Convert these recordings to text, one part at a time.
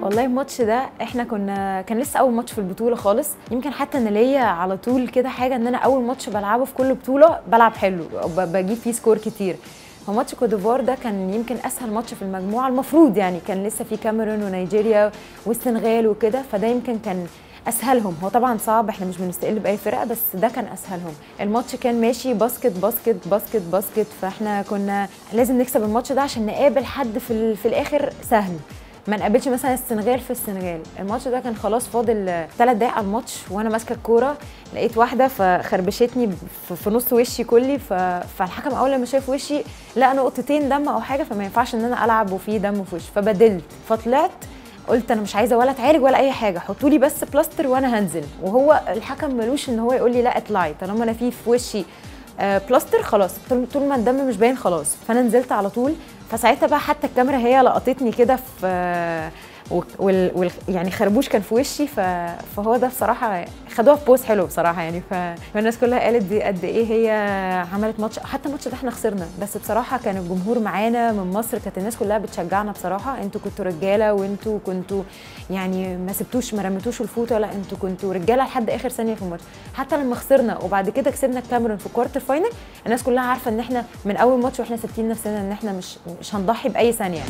والله الماتش ده احنا كنا كان لسه اول ماتش في البطوله خالص يمكن حتى انا ليا على طول كده حاجه ان انا اول ماتش بلعبه في كل بطوله بلعب حلو ب- بجيب فيه سكور كتير فماتش كوت ديفوار ده كان يمكن اسهل ماتش في المجموعه المفروض يعني كان لسه في كاميرون ونيجيريا والسنغال وكده فده يمكن كان اسهلهم هو طبعا صعب احنا مش بنستقل باي فرقه بس ده كان اسهلهم الماتش كان ماشي باسكت باسكت باسكت باسكت فاحنا كنا لازم نكسب الماتش ده عشان نقابل حد في, ال- في الاخر سهل ما نقابلش مثلا السنغال في السنغال الماتش ده كان خلاص فاضل ثلاث دقايق على الماتش وانا ماسكه الكوره لقيت واحده فخربشتني في- في نص وشي كلي ف... فالحكم اول لما شاف وشي لقى نقطتين دم او حاجه فما ينفعش ان انا العب وفي دم في وشي فبدلت فطلعت قلت انا مش عايزه ولا اتعالج ولا اي حاجه حطوا لي بس بلاستر وانا هنزل وهو الحكم ملوش ان هو يقول لي لا اطلعي طالما انا في في وشي آه، بلاستر خلاص طول طول ما الدم مش باين خلاص فانا نزلت على طول فساعتها بقى حتى الكاميرا هي لقطتني كده في آه، و- وال وال يعني خربوش كان في وشي ف... فهو ده بصراحه خدوها في بوز حلو بصراحه يعني ف... فالناس كلها قالت دي قد ايه هي عملت ماتش حتى الماتش ده احنا خسرنا بس بصراحه كان الجمهور معانا من مصر كانت الناس كلها بتشجعنا بصراحه انتوا كنتوا رجاله وانتوا كنتوا يعني ما سبتوش ما رميتوش الفوت ولا انتوا كنتوا رجاله لحد اخر ثانيه في الماتش حتى لما خسرنا وبعد كده كسبنا الكاميرون في الكوارتر فاينل الناس كلها عارفه ان احنا من اول ماتش واحنا ثابتين نفسنا ان احنا مش مش هنضحي باي ثانيه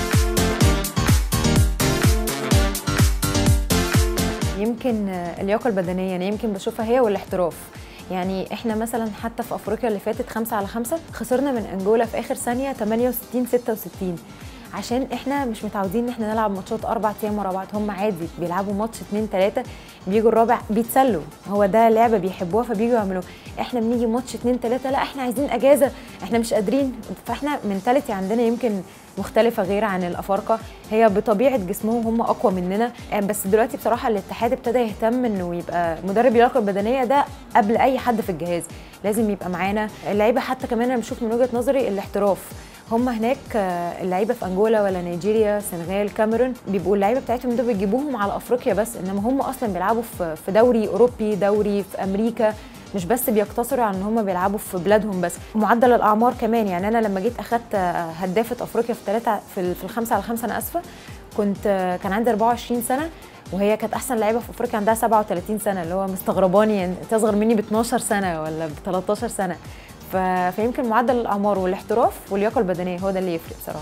يمكن اللياقه البدنيه انا يمكن بشوفها هي والاحتراف يعني احنا مثلا حتى في افريقيا اللي فاتت خمسة على خمسة خسرنا من انجولا في اخر ثانيه 68 66 عشان احنا مش متعودين ان احنا نلعب ماتشات اربع ايام ورا بعض هم عادي بيلعبوا ماتش اتنين تلاته بيجوا الرابع بيتسلوا هو ده لعبه بيحبوها فبيجوا يعملوها احنا بنيجي ماتش اتنين تلاته لا احنا عايزين اجازه احنا مش قادرين فاحنا منتاليتي عندنا يمكن مختلفه غير عن الافارقه هي بطبيعه جسمهم هم اقوى مننا آه، بس دلوقتي بصراحه الاتحاد ابتدى يهتم انه يبقى مدرب اللياقه البدنيه ده قبل اي حد في الجهاز لازم يبقى معانا اللعيبه حتى كمان انا بشوف من وجهه نظري الاحتراف هم هناك آه، اللعيبه في انجولا ولا نيجيريا سنغال كاميرون بيبقوا اللعيبه بتاعتهم دول بيجيبوهم على افريقيا بس انما هم اصلا بيلعبوا في في دوري اوروبي دوري في امريكا مش بس بيقتصروا على ان هم بيلعبوا في بلادهم بس معدل الاعمار كمان يعني انا لما جيت اخدت آه، هدافه افريقيا في ثلاثه في, ال- في الخمسه على خمسه انا اسفه كنت آه، كان عندي 24 سنه وهي كانت احسن لعيبه في افريقيا عندها 37 سنه اللي هو مستغرباني يعني انت اصغر مني ب 12 سنه ولا ب 13 سنه ف... فيمكن معدل الاعمار والاحتراف واللياقه البدنيه هو ده اللي يفرق بصراحه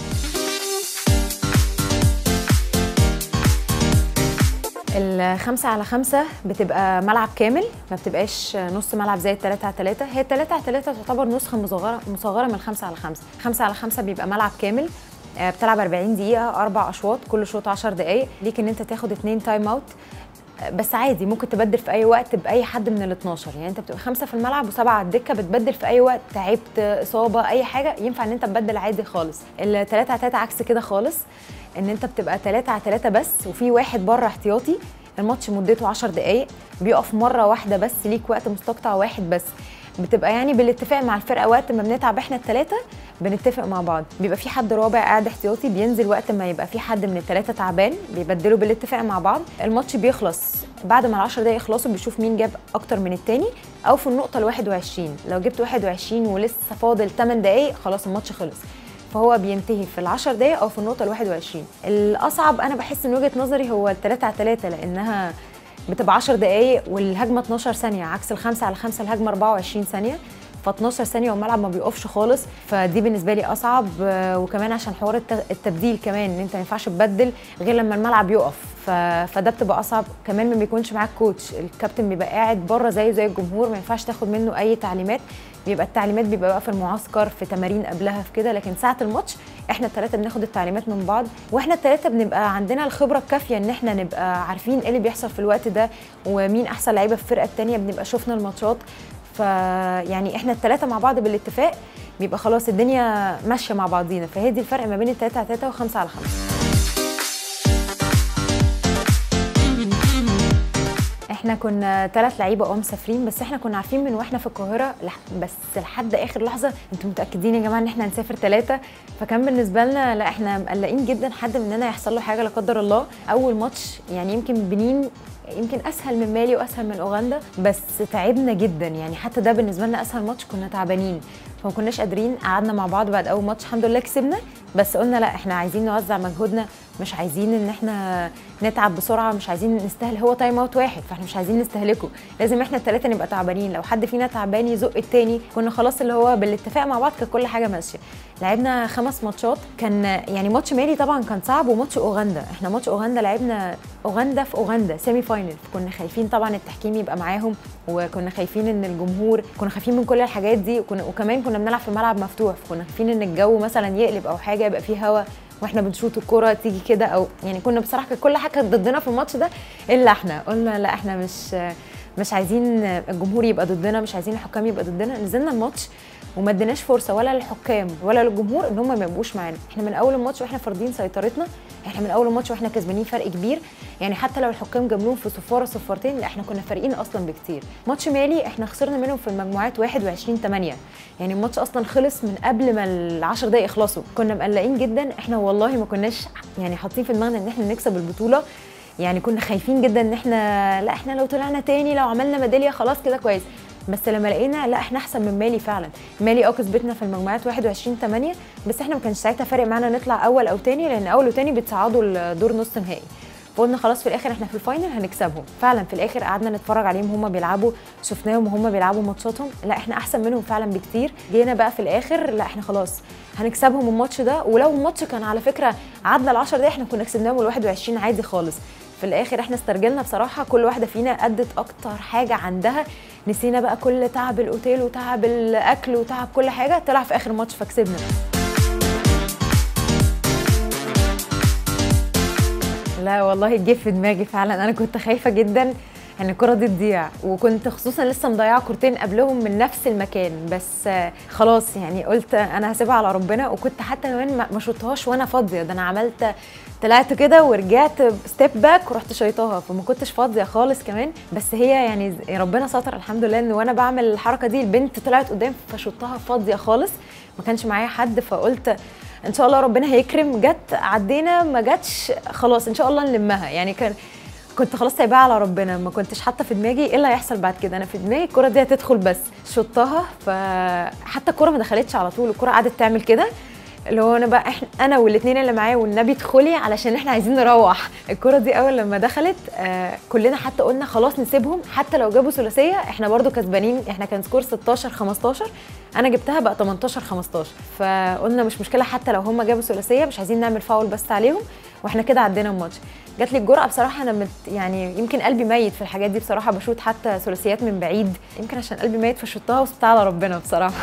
الخمسة على خمسة بتبقى ملعب كامل ما بتبقاش نص ملعب زي التلاتة على تلاتة هي التلاتة على تلاتة تعتبر نسخة مصغرة مصغرة من الخمسة على خمسة خمسة على خمسة بيبقى ملعب كامل آه، بتلعب 40 دقيقة أربع أشواط كل شوط 10 دقايق ليك إن أنت تاخد اتنين تايم أوت آه، بس عادي ممكن تبدل في أي وقت بأي حد من ال 12 يعني أنت بتبقى خمسة في الملعب وسبعة على الدكة بتبدل في أي وقت تعبت إصابة أي حاجة ينفع إن أنت تبدل عادي خالص التلاتة على تلاتة عكس كده خالص إن أنت بتبقى تلاتة على تلاتة بس وفي واحد بره احتياطي الماتش مدته 10 دقايق بيقف مره واحده بس ليك وقت مستقطع واحد بس بتبقى يعني بالاتفاق مع الفرقه وقت ما بنتعب احنا الثلاثه بنتفق مع بعض بيبقى في حد رابع قاعد احتياطي بينزل وقت ما يبقى في حد من الثلاثه تعبان بيبدلوا بالاتفاق مع بعض الماتش بيخلص بعد ما ال10 دقايق يخلصوا بيشوف مين جاب اكتر من التاني او في النقطه ال 21 لو جبت 21 ولسه فاضل 8 دقايق خلاص الماتش خلص فهو بينتهي في العشر دقايق او في النقطه ال 21 الاصعب انا بحس من وجهه نظري هو الثلاثة على ثلاثة لانها بتبقى 10 دقايق والهجمه 12 ثانيه عكس الخمسة على خمسة الهجمه 24 ثانيه ف 12 ثانيه والملعب ما بيقفش خالص فدي بالنسبه لي اصعب آه، وكمان عشان حوار الت- التبديل كمان ان انت ما ينفعش تبدل غير لما الملعب يقف ف... فده بتبقى اصعب كمان ما بيكونش معاك كوتش الكابتن بيبقى قاعد بره زيه زي الجمهور ما ينفعش تاخد منه اي تعليمات بيبقى التعليمات بيبقى بقى في المعسكر في تمارين قبلها في كده لكن ساعه الماتش احنا الثلاثه بناخد التعليمات من بعض واحنا الثلاثه بنبقى عندنا الخبره الكافيه ان احنا نبقى عارفين ايه اللي بيحصل في الوقت ده ومين احسن لعيبه في الفرقه الثانيه بنبقى شفنا الماتشات فيعني احنا الثلاثه مع بعض بالاتفاق بيبقى خلاص الدنيا ماشيه مع بعضينا فهي دي الفرق ما بين الثلاثه على ثلاثه وخمسه على خمسه احنا كنا ثلاث لعيبه اه مسافرين بس احنا كنا عارفين من واحنا في القاهره لح... بس لحد اخر لحظه انتوا متاكدين يا جماعه ان احنا هنسافر ثلاثه فكان بالنسبه لنا لا احنا مقلقين جدا حد مننا يحصل له حاجه لا قدر الله اول ماتش يعني يمكن بنين يمكن اسهل من مالي واسهل من اوغندا بس تعبنا جدا يعني حتى ده بالنسبه لنا اسهل ماتش كنا تعبانين فما كناش قادرين قعدنا مع بعض بعد اول ماتش الحمد لله كسبنا بس قلنا لا احنا عايزين نوزع مجهودنا مش عايزين ان احنا نتعب بسرعه مش عايزين نستهل هو تايم اوت واحد فاحنا مش عايزين نستهلكه لازم احنا الثلاثه نبقى تعبانين لو حد فينا تعبان يزق التاني كنا خلاص اللي هو بالاتفاق مع بعض كانت كل حاجه ماشيه لعبنا خمس ماتشات كان يعني ماتش مالي طبعا كان صعب وماتش اوغندا احنا ماتش اوغندا لعبنا اوغندا في اوغندا سيمي فاينل كنا خايفين طبعا التحكيم يبقى معاهم وكنا خايفين ان الجمهور كنا خايفين من كل الحاجات دي وكنا وكمان كنا بنلعب في ملعب مفتوح فكنا خايفين ان الجو مثلا يقلب او حاجه يبقى فيه هوا واحنا بنشوط الكوره تيجي كده او يعني كنا بصراحه كانت كل حاجه كانت ضدنا في الماتش ده الا احنا قلنا لا احنا مش مش عايزين الجمهور يبقى ضدنا مش عايزين الحكام يبقى ضدنا نزلنا الماتش وما اديناش فرصه ولا للحكام ولا للجمهور ان هم ما يبقوش معانا احنا من اول الماتش واحنا فارضين سيطرتنا احنا من اول الماتش واحنا كسبانين فرق كبير يعني حتى لو الحكام جابلهم في صفاره صفارتين لا احنا كنا فارقين اصلا بكتير ماتش مالي احنا خسرنا منهم في المجموعات 21 8 يعني الماتش اصلا خلص من قبل ما ال 10 دقايق يخلصوا كنا مقلقين جدا احنا والله ما كناش يعني حاطين في دماغنا ان احنا نكسب البطوله يعني كنا خايفين جدا ان احنا لا احنا لو طلعنا تاني لو عملنا ميداليه خلاص كده كويس بس لما لقينا لا احنا احسن من مالي فعلا مالي اه كسبتنا في المجموعات 21 8 بس احنا ما كانش ساعتها فارق معانا نطلع اول او تاني لان اول وتاني بتصعدوا الدور نص نهائي فقلنا خلاص في الاخر احنا في الفاينل هنكسبهم فعلا في الاخر قعدنا نتفرج عليهم هم بيلعبوا شفناهم وهم بيلعبوا ماتشاتهم لا احنا احسن منهم فعلا بكتير جينا بقى في الاخر لا احنا خلاص هنكسبهم الماتش ده ولو الماتش كان على فكره عدى ال 10 دقايق احنا كنا كسبناهم ال 21 عادي خالص في الاخر احنا استرجلنا بصراحه كل واحده فينا ادت اكتر حاجه عندها نسينا بقى كل تعب الاوتيل وتعب الاكل وتعب كل حاجه طلع في اخر ماتش فكسبنا لا والله جه في دماغي فعلا انا كنت خايفه جدا ان الكره دي تضيع وكنت خصوصا لسه مضيعه كورتين قبلهم من نفس المكان بس خلاص يعني قلت انا هسيبها على ربنا وكنت حتى كمان ما شطهاش وانا فاضيه ده انا عملت طلعت كده ورجعت ستيب باك ورحت شيطاها فما كنتش فاضيه خالص كمان بس هي يعني ربنا ستر الحمد لله ان وانا بعمل الحركه دي البنت طلعت قدام فشطها فاضيه خالص ما كانش معايا حد فقلت ان شاء الله ربنا هيكرم جت عدينا ما جاتش خلاص ان شاء الله نلمها يعني كان كنت خلاص سايباها على ربنا ما كنتش حاطه في دماغي ايه اللي هيحصل بعد كده انا في دماغي الكره دي هتدخل بس شطها فحتى الكره ما دخلتش على طول الكره قعدت تعمل كده اللي هو انا بقى احنا انا والاثنين اللي معايا والنبي ادخلي علشان احنا عايزين نروح الكره دي اول لما دخلت آه كلنا حتى قلنا خلاص نسيبهم حتى لو جابوا ثلاثيه احنا برده كسبانين احنا كان سكور 16 15 انا جبتها بقى 18 15 فقلنا مش مشكله حتى لو هم جابوا ثلاثيه مش عايزين نعمل فاول بس عليهم واحنا كده عدينا الماتش جات لي الجرأه بصراحه انا مت يعني يمكن قلبي ميت في الحاجات دي بصراحه بشوط حتى ثلاثيات من بعيد يمكن عشان قلبي ميت فشطها وسبتها على ربنا بصراحه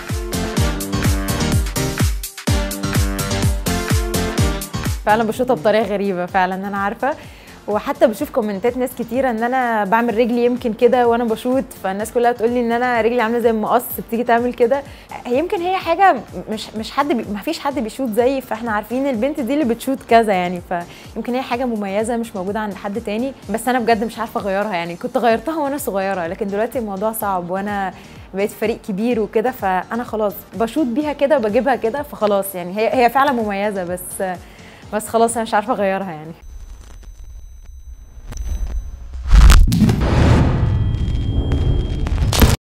فعلا بشوطها بطريقه غريبه فعلا انا عارفه وحتى بشوف كومنتات ناس كتيره ان انا بعمل رجلي يمكن كده وانا بشوط فالناس كلها تقول لي ان انا رجلي عامله زي المقص بتيجي تعمل كده يمكن هي حاجه مش مش حد بي ما فيش حد بيشوط زيي فاحنا عارفين البنت دي اللي بتشوط كذا يعني فيمكن هي حاجه مميزه مش موجوده عند حد تاني بس انا بجد مش عارفه اغيرها يعني كنت غيرتها وانا صغيره لكن دلوقتي الموضوع صعب وانا بقيت فريق كبير وكده فانا خلاص بشوط بيها كده وبجيبها كده فخلاص يعني هي هي فعلا مميزه بس بس خلاص انا مش عارفه اغيرها يعني